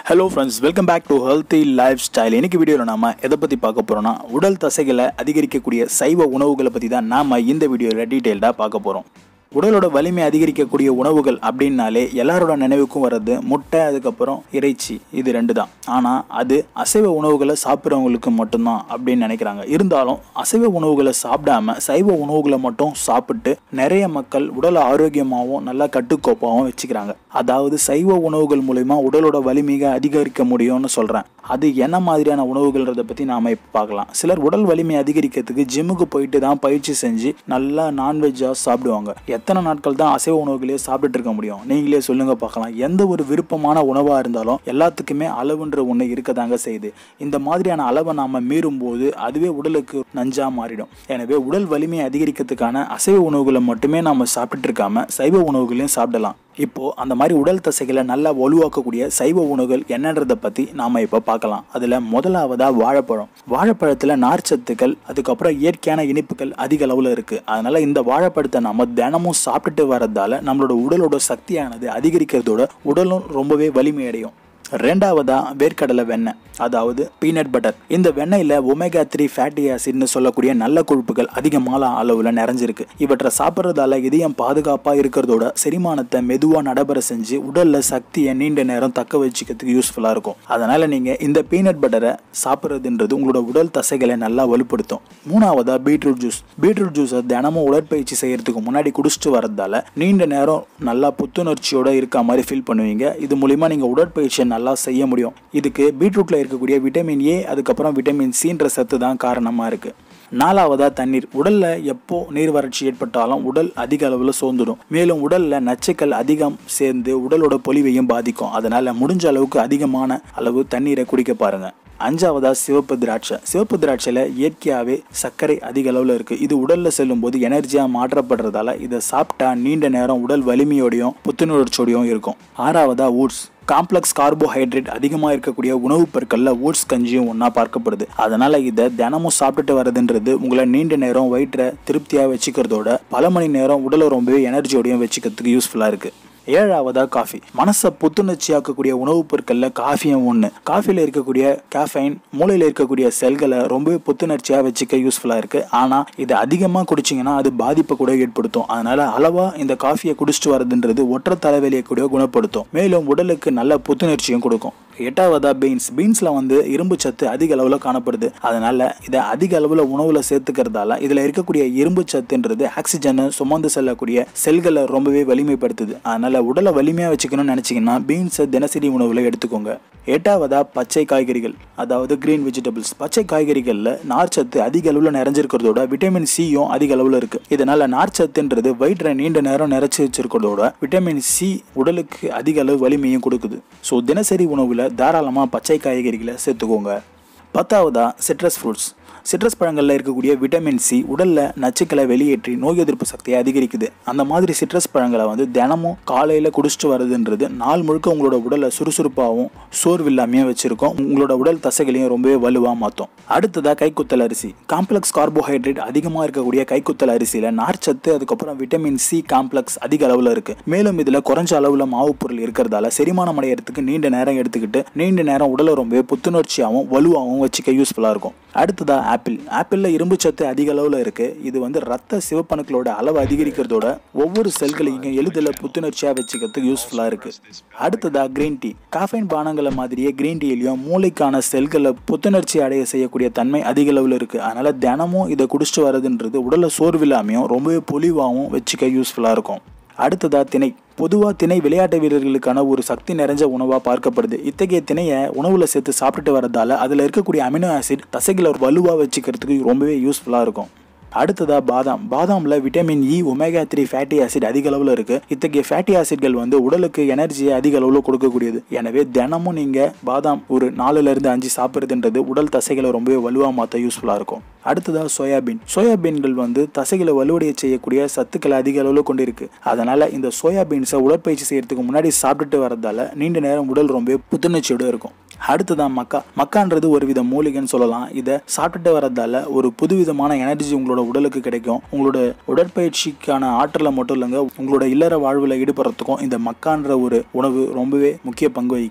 hello friends welcome back to healthy lifestyle இன்னைக்கு வீடியோவில் நாம எதை பற்றி பார்க்க போகிறோம்னா உடல் தசைகளை அதிகரிக்கக்கூடிய சைவ உணவுகளை பற்றி தான் நாம இந்த வீடியோவில் டீட்டெயில்டாக பார்க்க போகிறோம் உடலோட வலிமை அதிகரிக்கக்கூடிய உணவுகள் அப்படின்னாலே எல்லாரோட நினைவுக்கும் வர்றது முட்டை அதுக்கப்புறம் இறைச்சி இது ரெண்டு தான் ஆனால் அது அசைவ உணவுகளை சாப்பிட்றவங்களுக்கு மட்டும்தான் அப்படின்னு நினைக்கிறாங்க இருந்தாலும் அசைவ உணவுகளை சாப்பிடாம சைவ உணவுகளை மட்டும் சாப்பிட்டு நிறைய மக்கள் உடலை ஆரோக்கியமாகவும் நல்லா கட்டுக்கோப்பாகவும் வச்சுக்கிறாங்க அதாவது சைவ உணவுகள் மூலயமா உடலோட வலிமையை அதிகரிக்க முடியும்னு சொல்கிறேன் அது என்ன மாதிரியான உணவுகள்ன்றதை பற்றி நாம் இப்போ பார்க்கலாம் சிலர் உடல் வலிமை அதிகரிக்கிறதுக்கு ஜிம்முக்கு போயிட்டு தான் பயிற்சி செஞ்சு நல்லா நான்வெஜ்ஜாக சாப்பிடுவாங்க எத்தனை நாட்கள் தான் அசைவ உணவுகளே சாப்பிட்டுட்டு இருக்க முடியும் நீங்களே சொல்லுங்க பார்க்கலாம் எந்த ஒரு விருப்பமான உணவாக இருந்தாலும் எல்லாத்துக்குமே அளவுன்ற ஒன்று இருக்கதாங்க செய்யுது இந்த மாதிரியான அளவை நாம் மீறும் போது அதுவே உடலுக்கு நஞ்சா மாறிடும் எனவே உடல் வலிமையை அதிகரிக்கிறதுக்கான அசைவ உணவுகளை மட்டுமே நாம் சாப்பிட்டுட்டு இருக்காம சைவ உணவுகளையும் சாப்பிடலாம் இப்போ அந்த மாதிரி உடல் தசைகளை நல்லா வலுவாக்கக்கூடிய சைவ உணவுகள் என்னன்றதை பத்தி நாம இப்போ பார்க்கலாம் அதுல முதலாவதா வாழைப்பழம் வாழைப்பழத்துல நார்ச்சத்துக்கள் அதுக்கப்புறம் இயற்கையான இனிப்புகள் அதிக அளவுல இருக்கு அதனால இந்த வாழைப்பழத்தை நம்ம தினமும் சாப்பிட்டுட்டு வரதால நம்மளோட உடலோட சக்தியானது அதிகரிக்கிறதோட உடலும் ரொம்பவே வலிமையடையும் ரெண்டாவதா வேர்க்கடலை வெண்ணெய் அதாவது பீனட் பட்டர் இந்த வெண்ணெயில் ஒமேகா த்ரீ ஃபேட்டி ஆசிட்னு சொல்லக்கூடிய நல்ல கொழுப்புகள் அதிகமான அளவில் நிறைஞ்சிருக்கு இவற்றை சாப்பிட்றதால இதயம் பாதுகாப்பாக இருக்கிறதோட செரிமானத்தை மெதுவாக நடைபெற செஞ்சு உடலில் சக்தியை நீண்ட நேரம் தக்க வச்சுக்கிறதுக்கு யூஸ்ஃபுல்லாக இருக்கும் அதனால் நீங்கள் இந்த பீனட் பட்டரை சாப்பிட்றதுன்றது உங்களோட உடல் தசைகளை நல்லா வலுப்படுத்தும் மூணாவதா பீட்ரூட் ஜூஸ் பீட்ரூட் ஜூஸை தினமும் உடற்பயிற்சி செய்யறதுக்கு முன்னாடி குடிச்சிட்டு வரதால நீண்ட நேரம் நல்லா புத்துணர்ச்சியோட இருக்க மாதிரி ஃபீல் பண்ணுவீங்க இது மூலிமா நீங்கள் உடற்பயிற்சியை நல்லா செய்ய முடியும் இதுக்கு பீட்ரூட்டில் இருக்கக்கூடிய விட்டமின் ஏ அதுக்கப்புறம் விட்டமின் சின்ற சத்து தான் காரணமாக இருக்குது நாலாவதா தண்ணீர் உடல்ல எப்போ நீர் வறட்சி ஏற்பட்டாலும் உடல் அதிக அளவில் சோர்ந்துடும் மேலும் உடல்ல நச்சுக்கள் அதிகம் சேர்ந்து உடலோட பொலிவையும் பாதிக்கும் அதனால முடிஞ்ச அளவுக்கு அதிகமான அளவு தண்ணீரை குடிக்க பாருங்க அஞ்சாவதா சிவப்பு திராட்சை சிவப்பு திராட்சையில் இயற்கையாகவே சர்க்கரை அதிக அளவில் இருக்குது இது உடலில் செல்லும்போது எனர்ஜியாக மாற்றப்படுறதால இதை சாப்பிட்டா நீண்ட நேரம் உடல் வலிமையோடையும் புத்துணர்ச்சியோடையும் இருக்கும் ஆறாவதா ஊட்ஸ் காம்ப்ளெக்ஸ் கார்போஹைட்ரேட் அதிகமாக இருக்கக்கூடிய உணவுப் பொருட்களில் ஓட்ஸ் கஞ்சியும் ஒன்றா பார்க்கப்படுது அதனால் இதை தினமும் சாப்பிட்டுட்டு வரதுன்றது உங்களை நீண்ட நேரம் வயிற்றை திருப்தியாக வச்சுக்கிறதோட பல மணி நேரம் உடலை ரொம்பவே எனர்ஜியோடையும் வச்சுக்கிறதுக்கு யூஸ்ஃபுல்லாக இருக்குது ஏழாவதா காஃபி மனசை புத்துணர்ச்சியாக்கக்கூடிய உணவுப் பொருட்களில் காஃபியும் ஒன்று காஃபியில் இருக்கக்கூடிய கேஃபைன் மூளையில் இருக்கக்கூடிய செல்களை ரொம்பவே புத்துணர்ச்சியாக வச்சுக்க யூஸ்ஃபுல்லாக இருக்குது ஆனால் இது அதிகமாக குடிச்சிங்கன்னா அது பாதிப்பை கூட ஏற்படுத்தும் அதனால் அளவாக இந்த காஃபியை குடிச்சிட்டு வரதுன்றது ஒற்றை தலைவலியை கூட குணப்படுத்தும் மேலும் உடலுக்கு நல்ல புத்துணர்ச்சியும் கொடுக்கும் எட்டாவதா பீன்ஸ் பீன்ஸில் வந்து இரும்பு சத்து அதிக அளவில் காணப்படுது அதனால் இதை அதிக அளவில் உணவில் சேர்த்துக்கிறதால இதில் இருக்கக்கூடிய இரும்பு சத்துன்றது ஆக்சிஜனை சுமந்து செல்லக்கூடிய செல்களை ரொம்பவே வலிமைப்படுத்துது அதனால் உடலை வலிமையாக வச்சுக்கணும்னு நினச்சிங்கன்னா பீன்ஸை தினசரி உணவில் எடுத்துக்கோங்க எட்டாவதா பச்சை காய்கறிகள் அதாவது கிரீன் வெஜிடபிள்ஸ் பச்சை காய்கறிகளில் நார்ச்சத்து அதிக அளவில் நிறைஞ்சிருக்கிறதோட விட்டமின் சியும் அதிக அளவில் இருக்குது இதனால் நார்ச்சத்துன்றது வயிற்றை நீண்ட நேரம் நிறைச்சி வச்சிருக்கிறதோட விட்டமின் சி உடலுக்கு அதிக அளவு வலிமையும் கொடுக்குது ஸோ தினசரி உணவில் தாராளமாக பச்சை காய்கறிகளை சேர்த்துக்கோங்க பத்தாவதா சிட்ரஸ் ஃப்ரூட்ஸ் சிட்ரஸ் பழங்களில் இருக்கக்கூடிய விட்டமின் சி உடலில் நச்சுக்களை வெளியேற்றி நோய் எதிர்ப்பு சக்தியை அதிகரிக்குது அந்த மாதிரி சிட்ரஸ் பழங்களை வந்து தினமும் காலையில் குடிச்சிட்டு வருதுன்றது நாள் முழுக்க உங்களோட உடலை சுறுசுறுப்பாகவும் சோர்வில்லாமையும் வச்சுருக்கோம் உங்களோட உடல் தசைகளையும் ரொம்பவே வலுவாக மாற்றும் அடுத்ததாக கைக்குத்தல் அரிசி காம்ப்ளெக்ஸ் கார்போஹைட்ரேட் அதிகமாக இருக்கக்கூடிய கைக்குத்தல் அரிசியில் நார்ச்சத்து அதுக்கப்புறம் விட்டமின் சி காம்ப்ளெக்ஸ் அதிக அளவில் இருக்குது மேலும் இதில் குறைஞ்ச அளவில் மாவு பொருள் இருக்கிறதால செரிமானம் அடையிறதுக்கு நீண்ட நேரம் எடுத்துக்கிட்டு நீண்ட நேரம் உடலை ரொம்பவே புத்துணர்ச்சியாகவும் வலுவாகவும் வச்சுக்க யூஸ்ஃபுல்லாக இருக்கும் அடுத்ததாக ஆப்பிள் ஆப்பிளில் இரும்பு சத்து அதிக அளவில் இருக்குது இது வந்து ரத்த சிவப்பணுக்களோட அளவு அதிகரிக்கிறதோட ஒவ்வொரு செல்களையும் எளிதில் புத்துணர்ச்சியாக வச்சுக்கிறதுக்கு யூஸ்ஃபுல்லாக இருக்குது அடுத்ததாக கிரீன் டீ காஃபைன் பானங்களை மாதிரியே கிரீன் டீலையும் மூளைக்கான செல்களை புத்துணர்ச்சி அடைய செய்யக்கூடிய தன்மை அதிக அளவில் இருக்குது அதனால் தினமும் இதை குடிச்சிட்டு வரதுன்றது உடலை சோர்வில்லாமையும் ரொம்பவே பொலிவாகவும் வச்சுக்க யூஸ்ஃபுல்லாக இருக்கும் அடுத்ததாக திணை பொதுவாக திணை விளையாட்டு வீரர்களுக்கான ஒரு சக்தி நிறைஞ்ச உணவாக பார்க்கப்படுது இத்தகைய திணையை உணவில் சேர்த்து சாப்பிட்டுட்டு வரதால அதில் இருக்கக்கூடிய அமினோ ஆசிட் தசைகளை வலுவாக வச்சுக்கிறதுக்கு ரொம்பவே யூஸ்ஃபுல்லாக இருக்கும் அடுத்ததாக பாதாம் பாதாமில் vitamin E omega three fatty acid அதிக அளவில் இருக்குது இத்தகைய ஃபேட்டி ஆசிட்கள் வந்து உடலுக்கு எனர்ஜியை அதிக அளவில் கொடுக்கக்கூடியது எனவே தினமும் நீங்கள் பாதாம் ஒரு நாலுலேருந்து அஞ்சு சாப்பிட்றதுன்றது உடல் தசைகளை ரொம்பவே வலுவாக மாற்ற யூஸ்ஃபுல்லாக இருக்கும் அடுத்ததாக சோயாபீன் சோயாபீன்கள் வந்து தசைகளை வலுவடைய செய்யக்கூடிய சத்துக்களை அதிக அளவில் கொண்டு இருக்கு அதனால் இந்த சோயாபீன்ஸை உடற்பயிற்சி செய்யறதுக்கு முன்னாடி சாப்பிட்டுட்டு வரதால நீண்ட நேரம் உடல் ரொம்ப புத்துணர்ச்சியோடு இருக்கும் அடுத்ததான் மக்கா மக்கான்றது ஒரு வித மூலிகைன்னு சொல்லலாம் இதை சாப்பிட்டுட்டு வரதால ஒரு புதுவிதமான எனர்ஜி உங்களோட உடலுக்கு கிடைக்கும் உங்களோட உடற்பயிற்சிக்கான ஆற்றலை மட்டும் இல்லைங்க உங்களோட இல்லற வாழ்வில் ஈடுபடுறதுக்கும் இந்த மக்கான்ற ஒரு உணவு ரொம்பவே முக்கிய பங்கு வகிக்குது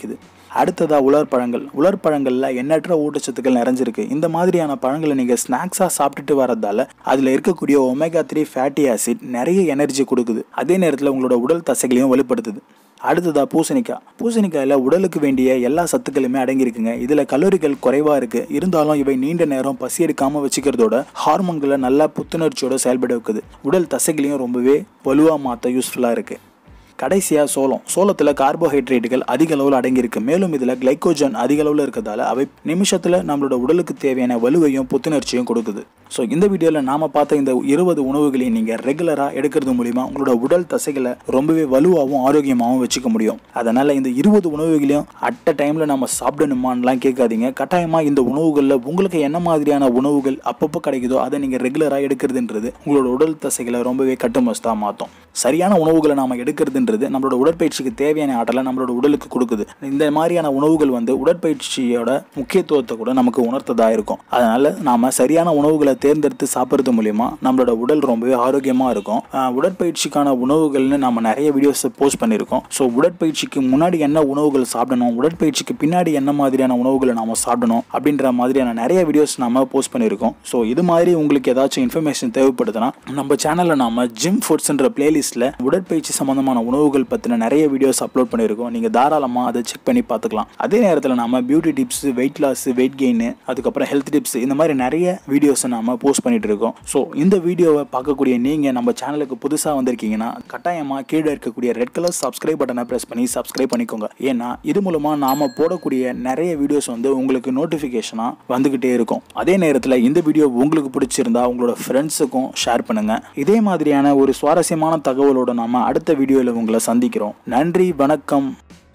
அடுத்ததா உலர் பழங்கள் உலர் பழங்கள்ல எண்ணற்ற ஊட்டச்சத்துக்கள் நிறைஞ்சிருக்கு இந்த மாதிரியான பழங்களை நீங்க ஸ்நாக்ஸா சாப்பிட்டுட்டு வரதால அதுல இருக்கக்கூடிய ஒமேகா த்ரீ ஃபேட்டி ஆசிட் நிறைய எனர்ஜி கொடுக்குது அதே நேரத்தில் உங்களோட உடல் தசைகளையும் வலுப்படுத்துது அடுத்ததா பூசணிக்காய் பூசணிக்காயில் உடலுக்கு வேண்டிய எல்லா சத்துக்களுமே அடங்கியிருக்குங்க இதில் கலோரிகள் குறைவாக இருக்குது இருந்தாலும் இவை நீண்ட நேரம் பசி எடுக்காமல் வச்சுக்கிறதோட ஹார்மோன்களை நல்லா புத்துணர்ச்சியோட செயல்பட வைக்குது உடல் தசைகளையும் ரொம்பவே வலுவாக மாற்ற யூஸ்ஃபுல்லாக இருக்குது கடைசியாக சோளம் சோளத்தில் கார்போஹைட்ரேட்டுகள் அதிக அளவில் அடங்கியிருக்கு மேலும் இதில் கிளைக்கோஜன் அதிக அளவில் இருக்கிறதால அவை நிமிஷத்தில் நம்மளோட உடலுக்கு தேவையான வலுவையும் புத்துணர்ச்சியும் கொடுக்குது ஸோ இந்த வீடியோவில் நாம் பார்த்த இந்த இருபது உணவுகளையும் நீங்கள் ரெகுலராக எடுக்கிறது மூலிமா உங்களோட உடல் தசைகளை ரொம்பவே வலுவாகவும் ஆரோக்கியமாகவும் வச்சுக்க முடியும் அதனால் இந்த இருபது உணவுகளையும் அட் அ டைமில் நம்ம சாப்பிடணுமான்லாம் கேட்காதீங்க கட்டாயமாக இந்த உணவுகளில் உங்களுக்கு என்ன மாதிரியான உணவுகள் அப்பப்போ கிடைக்குதோ அதை நீங்கள் ரெகுலராக எடுக்கிறதுன்றது உங்களோட உடல் தசைகளை ரொம்பவே கட்டுமஸ்தாக மாற்றும் சரியான உணவுகளை நாம் எடுக்கிறதுன்றது நம்மளோட உடற்பயிற்சிக்கு தேவையான ஆற்றலை நம்மளோட உடலுக்கு கொடுக்குது இந்த மாதிரியான உணவுகள் வந்து உடற்பயிற்சியோட முக்கியத்துவத்தை கூட நமக்கு உணர்த்ததாக இருக்கும் அதனால நாம சரியான உணவுகளை தேர்ந்தெடுத்து சாப்பிட்றது மூலிமா நம்மளோட உடல் ரொம்பவே ஆரோக்கியமாக இருக்கும் ஆஹ் உடற்பயிற்சிக்கான உணவுகள்னு நம்ம நிறைய வீடியோஸ் போஸ்ட் பண்ணியிருக்கோம் ஸோ உடற்பயிற்சிக்கு முன்னாடி என்ன உணவுகள் சாப்பிடணும் உடற்பயிற்சிக்கு பின்னாடி என்ன மாதிரியான உணவுகளை நாம சாப்பிடணும் அப்படின்ற மாதிரியான நிறைய வீடியோஸ் நாம போஸ்ட் பண்ணியிருக்கோம் ஸோ இது மாதிரி உங்களுக்கு ஏதாச்சும் இன்ஃபர்மேஷன் தேவைப்படுதுன்னா நம்ம சேனலில் நாம ஜிம் ஃபுட்ஸ்ன்ற பிளேலிஸ்ட்டில் உடற்பயிற்சி சம்பந்தமான உணவுகள் பற்றின நிறைய வீடியோஸ் அப்லோட் பண்ணியிருக்கோம் நீங்கள் தாராளமாக அதை செக் பண்ணி பார்த்துக்கலாம் அதே நேரத்தில் நாம beauty tips weight loss weight gain அதுக்கப்புறம் ஹெல்த் டிப்ஸ் இந்த மாதிரி நிறைய வீடியோஸை நாம போஸ்ட் பண்ணிட்டு இருக்கோம் ஸோ இந்த வீடியோவை பார்க்கக்கூடிய நீங்கள் நம்ம சேனலுக்கு புதுசாக வந்திருக்கீங்கன்னா கட்டாயமாக கீழே இருக்கக்கூடிய ரெட் கலர் சப்ஸ்கிரைப் பட்டனை ப்ரெஸ் பண்ணி சப்ஸ்கிரைப் பண்ணிக்கோங்க ஏன்னா இது மூலமாக நாம் போடக்கூடிய நிறைய வீடியோஸ் வந்து உங்களுக்கு நோட்டிஃபிகேஷனாக வந்துக்கிட்டே இருக்கும் அதே நேரத்தில் இந்த வீடியோ உங்களுக்கு பிடிச்சிருந்தா உங்களோட ஃப்ரெண்ட்ஸுக்கும் ஷேர் பண்ணுங்க இதே மாதிரியான ஒரு சுவாரஸ்யமான தகவலோட நாம அடுத்த வீடியோவில் உங்களை சந்திக்கிறோம் நன்றி வணக்கம்